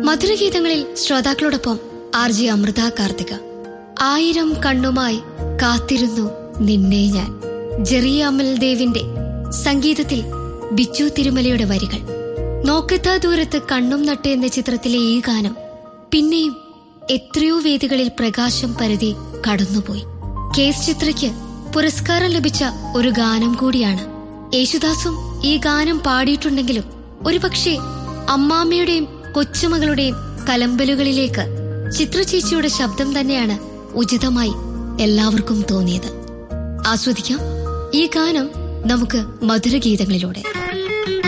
മധുരഗീതങ്ങളിൽ ശ്രോതാക്കളോടൊപ്പം R J Amritha Karthika ആയിരം കണ്ണുമായി കാത്തിരുന്നു നിന്നെ ഞാൻ ജെറിയ അമൽ ദേവിന്റെ സംഗീതത്തിൽ ബിച്ചു തിരുമലയുടെ വരികൾ നോക്കത്താ ദൂരത്ത് കണ്ണും നട്ട് എന്ന ചിത്രത്തിലെ ഈ ഗാനം പിന്നെയും എത്രയോ വേദികളിൽ പ്രകാശം പരതി കടന്നുപോയി കേസ് ചിത്രയ്ക്ക് പുരസ്കാരം ലഭിച്ച ഒരു ഗാനം കൂടിയാണ് യേശുദാസും ഈ ഗാനം പാടിയിട്ടുണ്ടെങ്കിലും ഒരുപക്ഷെ അമ്മാമ്മയുടെയും കൊച്ചുമകളുടെയും കലമ്പലുകളിലേക്ക് ചിത്രചേച്ചിയുടെ ശബ്ദം തന്നെയാണ് ഉചിതമായി എല്ലാവർക്കും തോന്നിയത് ആസ്വദിക്കാം ഈ ഗാനം നമുക്ക് മധുരഗീതങ്ങളിലൂടെ